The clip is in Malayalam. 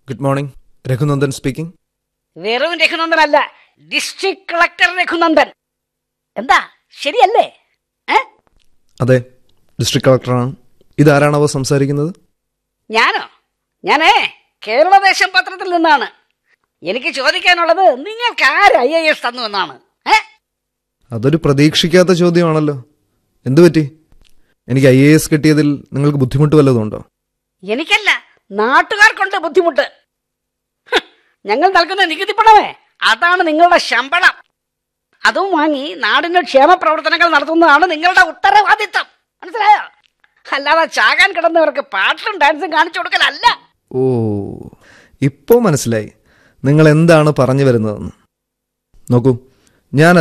ഗുഡ് മോർണിംഗ് രഘുനന്ദൻ സ്പീക്കിംഗ് വെറും രഘുനന്ദനല്ല ഡിസ്ട്രിക്ട് കളക്ടർ രഘുനന്ദൻ എന്താ ശരിയല്ലേ ഏ അതെ ഡിസ്ട്രിക്ട് കളക്ടറാണ് ഇതാരാണാവോ സംസാരിക്കുന്നത് ഞാനോ ഞാനേ കേരളദേശം പത്രത്തിൽ നിന്നാണ് എനിക്ക് ചോദിക്കാനുള്ളത് നിങ്ങൾക്ക് ആര് ഐ എ എസ് തന്നു എന്നാണ് ഏ അതൊരു പ്രതീക്ഷിക്കാത്ത ചോദ്യമാണല്ലോ എന്തു പറ്റി എനിക്ക് ഐ എ എസ് കിട്ടിയതിൽ നിങ്ങൾക്ക് ബുദ്ധിമുട്ട് വല്ലതും ഉണ്ടോ എനിക്കല്ല നാട്ടുകാർക്കുണ്ട് ബുദ്ധിമുട്ട് ഹ്, ഞങ്ങൾ നൽകുന്ന നികുതി പണമേ അതാണ് നിങ്ങളുടെ ശമ്പളം അതും വാങ്ങി നാടിന് ക്ഷേമ പ്രവർത്തനങ്ങൾ നടത്തുന്നതാണ് നിങ്ങളുടെ ഉത്തരവാദിത്തം മനസ്സിലായോ അല്ലാതെ ചാകാൻ കിടന്നവർക്ക് പാട്ടും ഡാൻസും കാണിച്ചു കൊടുക്കലല്ല ഓ ഇപ്പോൾ മനസ്സിലായി നിങ്ങൾ എന്താണ് പറഞ്ഞു വരുന്നതെന്ന് നോക്കൂ ഞാൻ